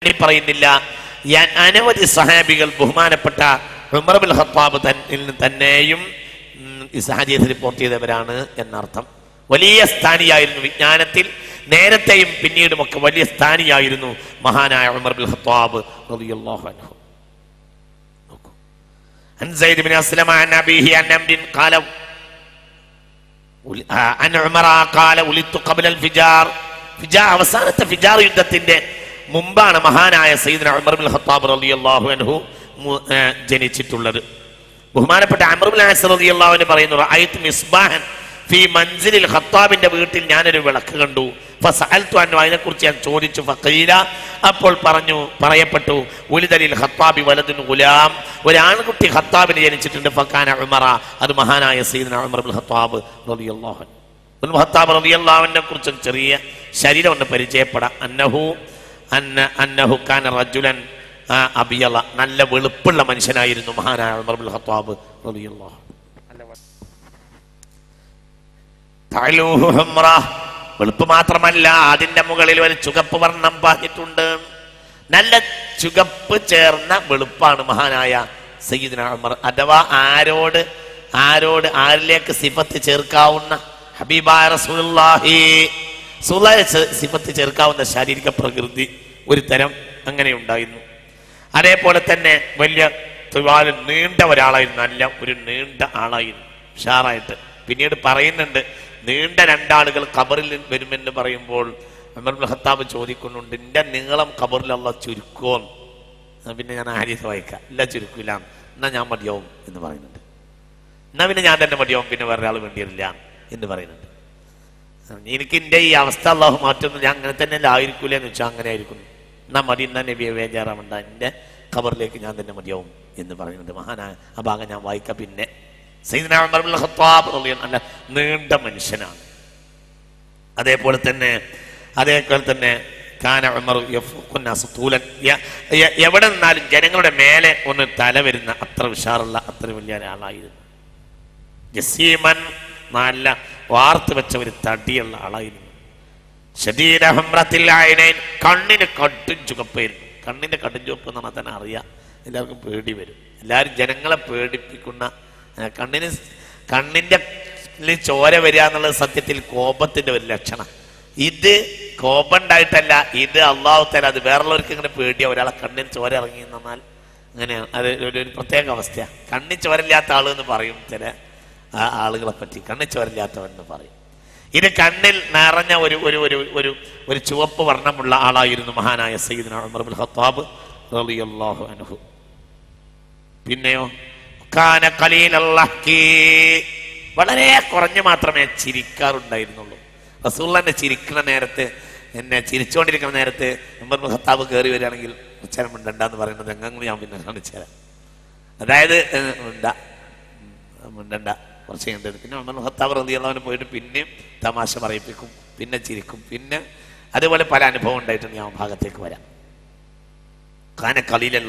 ഇനി പറയുന്നില്ല ഞാൻ അനവധി സഹാബികൾ ബഹുമാനപ്പെട്ട ഉമർ ബിൻ ഖത്താബ് തന്നിൽ നിന്ന് തന്നെയും ഉം, ഈ സാഹചര്യത്തിൽ റിപ്പോർട്ട് ചെയ്തവരാണ് എന്നർത്ഥം വലിയ സ്ഥാനിയായിരുന്നു വിജ്ഞാനത്തിൽ നേരത്തെയും പിന്നീടുമൊക്കെ വലിയ സ്ഥാനിയായിരുന്നു മഹാനായ ഉമർ ബിൻ ഖത്താബ് റളിയല്ലാഹു അൻഹു നോക്കൂ عن زيد بن أسلم عن أبيه عن أمر قال ഉലി- ആ, അൻ ഉമറ ഖാല ഉലിത്തു ഖബല അൽ ഫിജാർ ഫിജാർ അവസാനത്തെ ഫിജാർ യുദ്ധത്തിന്റെ മുമ്പാണ് മഹാനായ സയ്യിദ്ന ഉമർ ബിൻ ഖത്താബ് റളിയല്ലാഹു അൻഹു മു- ഏ, ജനിച്ചിട്ടുള്ളത് ബഹുമാനപ്പെട്ട അമർ ബിൻ ആസ് റളിയല്ലാഹു അൻഹു പറയുന്നു റഅയ്തു മിസ്ബാഹൻ ഫി മൻസിലിൽ ഖത്താബിന്റെ വീട്ടിൽ ഞാനൊരു വിളക്ക് കണ്ടു ഫസഅൽതു അൻഹു അതിനെക്കുറിച്ച് ഞാൻ ചോദിച്ചു ഫഖീല അപ്പോൾ പറഞ്ഞു പറയപ്പെട്ടു ഉലിദലിൽ ഖത്താബി വലതുൻ ഗുലാം ഒരു ആൺകുട്ടി ഖത്താബിന് ജനിച്ചിട്ടുണ്ട് ഫക്കാന ഉമറ അത് മഹാനായ സയ്യിദ്ന ഉമർ ബിൻ ഖത്താബ് റളിയല്ലാഹു അൻഹു ഇബ്നുൽ ഖത്താബ് റളിയല്ലാഹുവിനെ കുറിച്ച് ഒരു ചെറിയ ശരീരം ഒന്ന് പരിചയപ്പെടാം അന്നഹു അന്ന അന്നഹു കാന റജുലൻ ആ, അബിയള നല്ല വെളുപ്പുള്ള മനുഷ്യനായിരുന്നു മഹാനായ ഉമർ ബിൻ ഖത്താബ് റളിയല്ലാഹു തഅലൂഹു ഹുമ്ര. വെളുപ്പ് മാത്രമല്ല അതിന്റെ മുകളിൽ ഒരു ചുകപ്പ് വർണ്ണം പാഞ്ഞിട്ടുണ്ട് നല്ല ചുകപ്പ് ചേർന്ന വെളുപ്പാണ് മഹാനായ സയ്യിദ്ന ഉമർ അഥവാ ആരോട് ആരോട് ആരിലേക്ക് സിഫത്ത് ചേർക്കാവുന്ന ഹബീബായ റസൂലുള്ളാഹി സുലൈ സിഫത്ത് ചേർക്കാവുന്ന ശാരീരിക പ്രകൃതി ഒരു തരം അങ്ങനെ ഉണ്ടായിരുന്നു അതേപോലെ തന്നെ വലിയ തുവാല് നീണ്ട ഒരാളായിരുന്നു നല്ല ഒരു നീണ്ട ആളായിരുന്നു ഉഷാറായിട്ട് പിന്നീട് പറയുന്നുണ്ട് നീണ്ട രണ്ടാളുകൾ ഖബറിൽ വരുമെന്ന് പറയുമ്പോൾ ഉമർ ഇബ്നുൽ ഖത്താബ് ചോദിക്കുന്നുണ്ട് എന്റെ നീളം ഖബറിലുള്ള ചുരുക്കോ പിന്നെ ഞാൻ ആരീസ് വായിക്കാം ഇല്ല ചുരുക്കില്ല എന്നാ ഞാൻ മതിയാവും എന്ന് പറയുന്നുണ്ട് എന്നാ പിന്നെ ഞാൻ തന്നെ മതിയാവും പിന്നെ വേറെ ആൾ വേണ്ടിയില്ല എന്ന് പറയുന്നുണ്ട് എനിക്ക് എൻ്റെ ഈ അവസ്ഥ അള്ളാഹു മാറ്റുന്നു ഞാൻ അങ്ങനെ തന്നെ ആയിരിക്കൂല എന്ന് വെച്ചാൽ അങ്ങനെ ആയിരിക്കുന്നു എന്നാ മതി എന്നാ നബിയെ വേജാറാവണ്ട എൻ്റെ ഖബറിലേക്ക് ഞാൻ തന്നെ മതിയാവും എന്ന് പറയുന്നുണ്ട് മഹാനായ ആ ഭാഗം ഞാൻ വായിക്കാം പിന്നെ സയ്യിദ്ന ഉമർ ഇബ്നുൽ ഖത്താബ് റളിയല്ലാഹു അൻഹു നല്ല നീണ്ട മനുഷ്യനാണ് അതേപോലെ തന്നെ അതേപോലെ തന്നെ കാന ഉമർ യഫൂഖു നാസ് തൂലൻ യ- യ- എവിടെ നിന്നാലും ജനങ്ങളുടെ മേലെ ഒന്ന് തല വരുന്ന അത്ര ഉഷാറുള്ള അത്ര വലിയ ഒരാളായിരുന്നു ജസീമൻ നല്ല വാർത്ത് വെച്ച ഒരു തടിയുള്ള ആളായിരുന്നു ശരീര ഹംറത്തിൽ ആയനേൻ കണ്ണിന് കട്ടും ചുവപ്പായിരുന്നു കണ്ണിന്റെ കട്ടും ചുവപ്പ് എന്ന് പറഞ്ഞാൽ തന്നെ അറിയാം എല്ലാവർക്കും പേടി വരും എല്ലാവരും ജനങ്ങളെ പേടിപ്പിക്കുന്ന ആ, കണ്ണിന് സ്- കണ്ണിന്റെ ല് ചോര വരിക എന്നുള്ളത് സത്യത്തിൽ കോപത്തിന്റെ ഒരു ലക്ഷണം ഇത് കോപം ഉണ്ടായിട്ടല്ല ഇത് അള്ളാഹു തല അത് വേറുള്ളവർക്ക് ഇങ്ങനെ പേടിയാ ഒരാളെ കണ്ണിന് ചോര ഇറങ്ങി എന്ന് പറഞ്ഞാൽ അങ്ങനെയാണ് അത് ഒരു ഒരു പ്രത്യേക അവസ്ഥയാണ് കണ്ണിൽ ചോരയില്ലാത്ത ആള് എന്ന് പറയും ചില ആ ആളുകളെ പറ്റി കണ്ണിൽ ചോരയില്ലാത്തവൻ എന്ന് പറയും ഇത് കണ്ണിൽ നിറഞ്ഞ ഒരു ഒരു ഒരു ഒരു ഒരു ചുവപ്പ് വർണ്ണമുള്ള ആളായിരുന്നു മഹാനായ സയ്യിദ്ന ഉമർ ബിൻ ഖത്താബ് റളിയല്ലാഹു അൻഹു പിന്നെയോ കാന ഖലീലൽ ലഹ്കി. വളരെ കുറഞ്ഞു മാത്രമേ ചിരിക്കാറുണ്ടായിരുന്നുള്ളൂ റസൂള്ളന്റെ ചിരിക്കുന്ന നേരത്ത് എന്നെ ചിരിച്ചുകൊണ്ടിരിക്കുന്ന നേരത്ത് ഉമർ ബിൻ ഖത്താബ് കയറി വരികയാണെങ്കിൽ ഉച്ചരം മിണ്ടണ്ടെന്ന് പറയുന്നത് എങ്ങനെ ഞാൻ പിന്നെ കാണിച്ചു തരാം അതായത് ഏഹ്, മിണ്ട ഉം, മിണ്ടണ്ട കുറച്ച് കഴിഞ്ഞിട്ട് പിന്നെ ഉമർ ബിൻ ഖത്താബ് റളിയല്ലാഹു അൻഹു പോയിട്ട് പിന്നെയും തമാശ പറയിപ്പിക്കും പിന്നെ ചിരിക്കും പിന്നെ അതുപോലെ പല അനുഭവം ഉണ്ടായിട്ടുണ്ട് ഞാൻ ആ ഭാഗത്തേക്ക് വരാം കാന കളിയിലുള്ള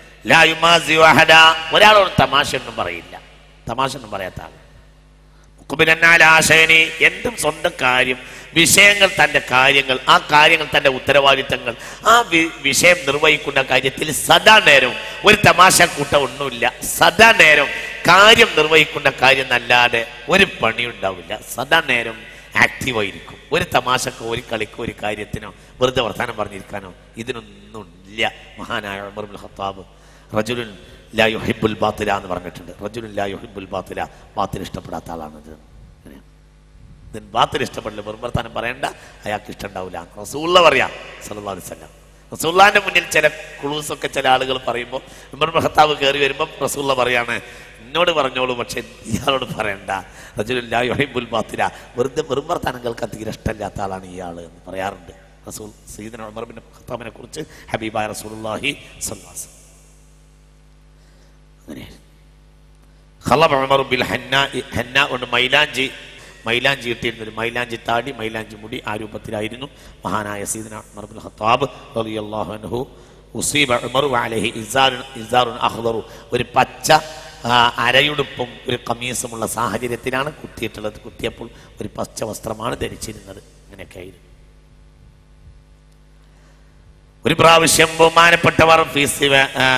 ഒരാളോട് തമാശ ഒന്നും പറയില്ല തമാശ ഒന്നും പറയാത്ത ആൾ മുക്കുബിനാലാശയനി എന്തും സ്വന്തം കാര്യം വിഷയങ്ങൾ തന്റെ കാര്യങ്ങൾ ആ കാര്യങ്ങൾ തന്റെ ഉത്തരവാദിത്തങ്ങൾ ആ വി- വിഷയം നിർവഹിക്കുന്ന കാര്യത്തിൽ സദാ നേരം ഒരു തമാശ കൂട്ടം ഒന്നുമില്ല സദാ നേരം കാര്യം നിർവഹിക്കുന്ന കാര്യം എന്നല്ലാതെ ഒരു പണി ഉണ്ടാവില്ല സദാ നേരം ആക്റ്റീവായിരിക്കും ഒരു തമാശക്കോ ഒരു കളിക്കോ ഒരു കാര്യത്തിനോ വെറുതെ വർത്താനം പറഞ്ഞിരിക്കാനോ ഇതിനൊന്നും ഇല്ല മഹാനായ ഉമർ ഇബ്നുൽ ഖത്താബ് റജുലുൻ ലാ യുഹിബ്ബുൽ ബാത്തില എന്ന് പറഞ്ഞിട്ടുണ്ട് റജുലുൻ ലാ യുഹിബ്ബുൽ ബാത്തില ബാത്തിൽ ഇഷ്ടപ്പെടാത്ത ആളാണ് ഇത് അങ്ങനെയാണ്. ഇതിന് ബാത്തിൽ ഇഷ്ടപ്പെടില്ല വെറും വർത്താനം പറയണ്ട അയാൾക്ക് ഇഷ്ടമുണ്ടാവില്ല റസൂള്ള പറയാം സല്ലല്ലാഹു അലൈഹി വസല്ലം റസൂള്ളാന്റെ മുന്നിൽ ചില കുളൂസ് ഒക്കെ ചില ആളുകൾ പറയുമ്പോൾ ഉമർ ഇബ്നുൽ ഖത്താബ് കയറി വരുമ്പോൾ റസൂള്ള പറയാണ് എന്നോട് പറഞ്ഞോളൂ പക്ഷെ ഇയാളോട് പറയണ്ട റജുലുൻ ലാ യുഹിബ്ബുൽ ബാത്തില വെറുതെ വെറും വർത്താനം കേൾക്കാൻ തീരെ ഇഷ്ടമില്ലാത്ത ആളാണ് ഇയാൾ എന്ന് പറയാറുണ്ട് റസൂൽ സയ്യിദന ഉമർ ബിൻ ഖത്താബിനെ കുറിച്ച് ഹബീബായ റസൂലുള്ളാഹി സ്വല്ലല്ലാഹു അലൈഹി വസല്ലം അങ്ങനെയായിരുന്നു ഖലബ ഉമർ ബിൽ ഹന്ന ഹന്ന കൊണ്ട് മൈലാഞ്ചി മൈലാഞ്ചി ഇട്ടിരുന്ന ഒരു മൈലാഞ്ചി താടി മൈലാഞ്ചി മുടി ആ രൂപത്തിലായിരുന്നു മഹാനായ സീദന ഉമർ ബിൻ ഖത്താബ് റളിയല്ലാഹു അൻഹു ഉസീബ ഉമർ അലൈഹി ഇസാറുൻ ഇസാറുൻ അഖ്ദറു ഒരു പച്ച ആ, അരയുടുപ്പും ഒരു കമീസുമുള്ള സാഹചര്യത്തിലാണ് കുത്തിയിട്ടുള്ളത് കുത്തിയപ്പോൾ ഒരു പച്ച വസ്ത്രമാണ് ധരിച്ചിരുന്നത് അങ്ങനെയൊക്കെ ആയിരുന്നു ഒരു പ്രാവശ്യം ബഹുമാനപ്പെട്ടവർ ഫീസ്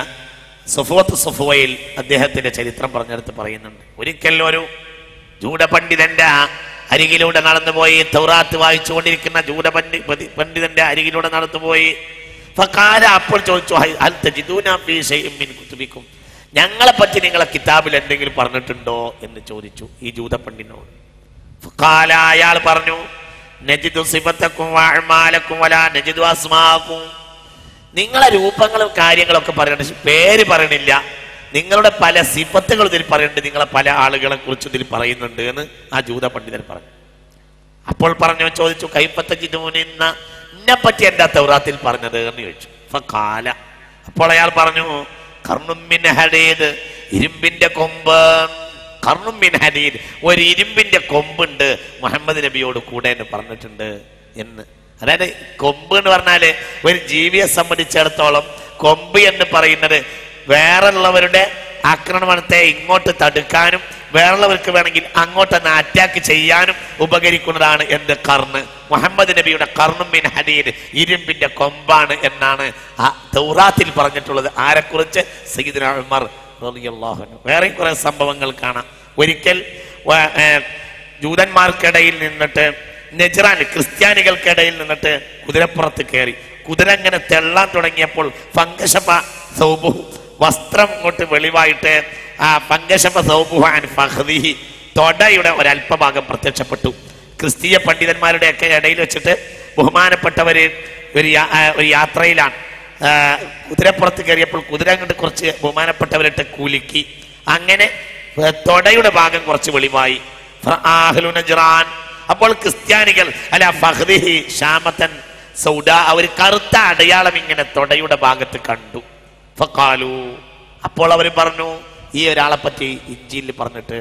സുഫോത്ത് സുഫുവയിൽ അദ്ദേഹത്തിന്റെ ചരിത്രം പറഞ്ഞെടുത്ത് പറയുന്നുണ്ട് ഒരിക്കൽ ഒരു ജൂഡപണ്ഡിതന്റെ അരികിലൂടെ നടന്നുപോയി തൗറാത്ത് വായിച്ചുകൊണ്ടിരിക്കുന്ന ജൂഡപണ്ഡി പതി- പണ്ഡിതന്റെ അരികിലൂടെ നടന്നുപോയി ഫക്കാല അപ്പോൾ ചോദിച്ചു "ഹൽ- ഹൽ തജിദൂന ഫീ ശൈഇൻ മിൻ കുതുബിക്കും ഞങ്ങളെ പറ്റി നിങ്ങളെ കിതാബിൽ എന്തെങ്കിലും പറഞ്ഞിട്ടുണ്ടോ എന്ന് ചോദിച്ചു ഈ ജൂതപണ്ഡിനോട് ഫക്കാല അയാൾ പറഞ്ഞു നജിദു സിഫത്തക്കും വാഴ്മാലക്കും വല നജിദു അസ്മാക്കും നിങ്ങളെ രൂപങ്ങളും കാര്യങ്ങളൊക്കെ പറയണ്ട പക്ഷെ പേര് പറയണില്ല നിങ്ങളുടെ പല സിഫത്തുകൾ ഇതിൽ പറയുന്നുണ്ട് നിങ്ങളെ പല ആളുകളെ കുറിച്ച് ഇതിൽ പറയുന്നുണ്ട് എന്ന് ആ ജൂത പണ്ഡിതൻ പറഞ്ഞു അപ്പോൾ പറഞ്ഞു ചോദിച്ചു കൈപ്പത്ത ജിദൂനിന്ന എന്നെ പറ്റി എന്താ തൗറാത്തിൽ പറഞ്ഞത് എന്ന് ചോദിച്ചു ഫക്കാല അപ്പോൾ അയാൾ പറഞ്ഞു കർണുമ്മിൻ ഹഡീദ് ഇരുമ്പിന്റെ കൊമ്പ് കർണുമ്മിൻ ഹഡീദ് ഒരു ഇരുമ്പിന്റെ കൊമ്പുണ്ട് മുഹമ്മദ് നബിയോട് കൂടെ എന്ന് പറഞ്ഞിട്ടുണ്ട് എന്ന് അതായത് കൊമ്പ് എന്ന് പറഞ്ഞാല് ഒരു ജീവിയെ സംബന്ധിച്ചിടത്തോളം കൊമ്പ് എന്ന് പറയുന്നത് വേറുള്ളവരുടെ ആക്രമണത്തെ ഇങ്ങോട്ട് തടുക്കാനും വേറുള്ളവർക്ക് വേണമെങ്കിൽ അങ്ങോട്ടൊന്ന് അറ്റാക്ക് ചെയ്യാനും ഉപകരിക്കുന്നതാണ് എന്ത് കർണ് മുഹമ്മദ് നബിയുടെ കർണും മിൻ ഹദീദ് ഇരുമ്പിന്റെ കൊമ്പാണ് എന്നാണ് ആ തൗറാത്തിൽ പറഞ്ഞിട്ടുള്ളത് ആരെക്കുറിച്ച് സയ്യിദ്ന ഉമർ റളിയല്ലാഹു അൻഹു വേറെയും കുറെ സംഭവങ്ങൾ കാണാം ഒരിക്കൽ വ- ഏ, ജൂതന്മാർക്കിടയിൽ നിന്നിട്ട് നെജ്റാൻ ക്രിസ്ത്യാനികൾക്കിടയിൽ നിന്നിട്ട് കുതിരപ്പുറത്ത് കയറി കുതിര ഇങ്ങനെ തെള്ളാൻ തുടങ്ങിയപ്പോൾ ഫങ്കശപ സൗബുഹു വസ്ത്രം ഇങ്ങോട്ട് വെളിവായിട്ട് ആ ഫങ്കശപ സൗബുഹാൻ ഫഹ്ദിഹി തൊടയുടെ ഒരല്പഭാഗം പ്രത്യക്ഷപ്പെട്ടു ക്രിസ്തീയ പണ്ഡിതന്മാരുടെയൊക്കെ ഇടയിൽ വെച്ചിട്ട് ബഹുമാനപ്പെട്ടവര് ഒരു യാ- ആ, ഒരു യാത്രയിലാണ് ആ, കുതിരപ്പുറത്ത് കയറിയപ്പോൾ കുതിര അങ്ങോട്ട് കുറച്ച് ബഹുമാനപ്പെട്ടവരിട്ട് കുലുക്കി അങ്ങനെ ഏ, തൊടയുടെ ഭാഗം കുറച്ച് വെളിവായി ഫആഹ്ലു നജ്റാൻ. അപ്പോൾ ക്രിസ്ത്യാനികൾ അല്ല ഫഹ്ദിഹി ഷാമത്തൻ സൗദ അവർ കറുത്ത അടയാളം ഇങ്ങനെ തൊടയുടെ ഭാഗത്ത് കണ്ടു ഫക്കാലു അപ്പോൾ അവർ പറഞ്ഞു ഈ ഒരാളെ പറ്റി ഇഞ്ചിയിൽ പറഞ്ഞിട്ട്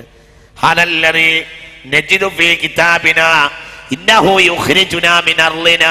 ഹലല്ലറി നജിദു ഫീ കിതാബിന ഇന്നഹു യുഖ്രിജുനാ മിൻ അർളിനാ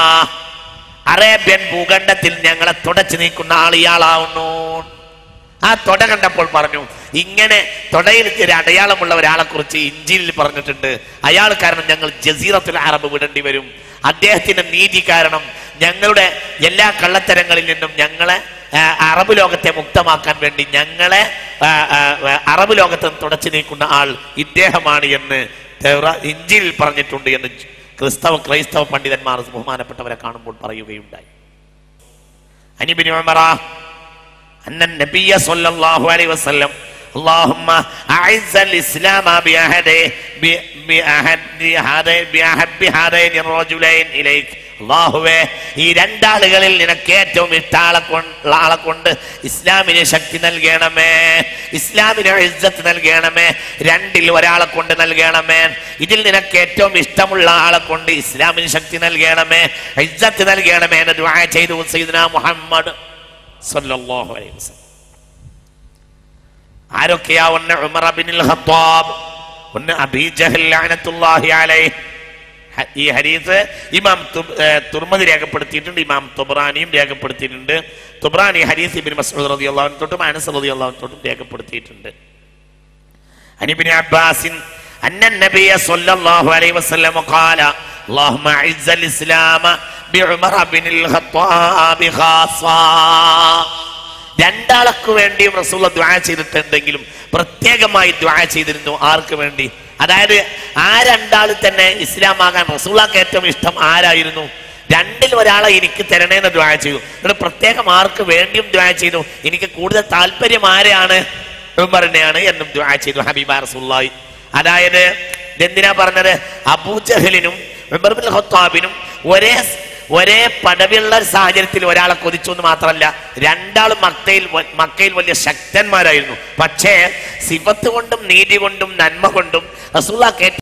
അറേബ്യൻ ഭൂഖണ്ഡത്തിൽ ഞങ്ങളെ തുടച്ചു നീക്കുന്ന ആൾ ഇയാളാവുന്നു ആ തൊട കണ്ടപ്പോൾ പറഞ്ഞു ഇങ്ങനെ തൊടയിൽ ഒരു അടയാളമുള്ള ഒരാളെ കുറിച്ച് ഇഞ്ചിയിൽ പറഞ്ഞിട്ടുണ്ട് അയാൾ കാരണം ഞങ്ങൾ ജസീറത്തുൽ അറബ് വിടേണ്ടി വരും അദ്ദേഹത്തിന്റെ നീതി കാരണം ഞങ്ങളുടെ എല്ലാ കള്ളത്തരങ്ങളിൽ നിന്നും ഞങ്ങളെ ആ, അറബ് ലോകത്തെ മുക്തമാക്കാൻ വേണ്ടി ഞങ്ങളെ ആ, ആ, ആ, അറബ് ലോകത്ത് നിന്ന് തുടച്ചു നീക്കുന്ന ആൾ ഇദ്ദേഹമാണ് എന്ന് തൗറാ- ഇഞ്ചിയിൽ പറഞ്ഞിട്ടുണ്ട് എന്ന് ക്രിസ്തവ ക്രൈസ്തവ പണ്ഡിതന്മാർ ബഹുമാനപ്പെട്ടവരെ കാണുമ്പോൾ പറയുകയുണ്ടായി അനിബിന് ഉമറ أن النبي صلى الله عليه وسلم اللهم أعز الإسلام بأحد بأحد هذين بأحب هذين الرجلين إليك അള്ളാഹുവേ ഈ രണ്ടാളുകളിൽ നിനക്ക് ഏറ്റവും ഇഷ്ട ആളെ കൊണ്ട് ആളെ കൊണ്ട് ഇസ്ലാമിന് ശക്തി നൽകണമേ ഇസ്ലാമിന് ഇജ്ജത്ത് നൽകണമേ രണ്ടിൽ ഒരാളെ കൊണ്ട് നൽകണമേ ഇതിൽ നിനക്ക് ഏറ്റവും ഇഷ്ടമുള്ള ആളെ കൊണ്ട് ഇസ്ലാമിന് ശക്തി നൽകണമേ ഇജ്ജത്ത് നൽകണമേ എന്ന് ദുആ ചെയ്തു സയ്യിദ്ന മുഹമ്മദ് സല്ലല്ലാഹു അലൈഹി വസല്ലം ആരൊക്കെയാ ഒന്ന് ഉമർ ബിനുൽ ഖത്താബ് ഒന്ന് അബീ ജഹൽ ലഅനത്തുല്ലാഹി അലൈഹി ഹ- ഈ ഹരീസ് ഇമാം തുബ്- ഏ, തുർമദി രേഖപ്പെടുത്തിയിട്ടുണ്ട് ഇമാം തുബ്രാനിയും രേഖപ്പെടുത്തിയിട്ടുണ്ട് തുബ്രാനി ഹരീസ് ഇബ്നു മസ്ഊദ് റളിയല്ലാഹു അൻഹു തൊട്ടും അനസ് റളിയല്ലാഹു അൻഹു തൊട്ടും രേഖപ്പെടുത്തിയിട്ടുണ്ട് عن ابن عباس أن النبي صلى الله عليه وسلم قال اللهم أعز الإسلام بعمر بن الخطاب خاصة രണ്ടാൾക്ക് വേണ്ടിയും റസൂള്ള ദ്വാ ചെയ്തിട്ടുണ്ടെങ്കിലും പ്രത്യേകമായി ദ്വാ ചെയ്തിരുന്നു ആർക്ക് വേണ്ടി അതായത് ആ രണ്ടാളിൽ തന്നെ ഇസ്ലാമാകാൻ റസൂള്ളക്ക് ഏറ്റവും ഇഷ്ടം ആരായിരുന്നു രണ്ടിൽ ഒരാളെ എനിക്ക് തരണേന്ന് ദ്വാ ചെയ്തു എന്നിട്ട് പ്രത്യേകം ആർക്ക് വേണ്ടിയും ദ്വാ ചെയ്തു എനിക്ക് കൂടുതൽ താല്പര്യം ആരെയാണ് ഉമറിനെയാണ് എന്നും ദുആ ചെയ്തു ഹബീബ റസൂലുള്ളാഹി അതായത് ഇതെന്തിനാ പറഞ്ഞത് അബൂജഹലിനും ഉമർ ബിൻ ഖത്താബിനും ഒരേ ഒരേ പടവുള്ള ഒരു സാഹചര്യത്തിൽ ഒരാളെ കൊതിച്ചു എന്ന് മാത്രമല്ല രണ്ടാളും മക്കയിൽ വ- മക്കയിൽ വലിയ ശക്തന്മാരായിരുന്നു പക്ഷേ സിഫത്ത് കൊണ്ടും നീതി കൊണ്ടും നന്മ കൊണ്ടും റസൂള്ള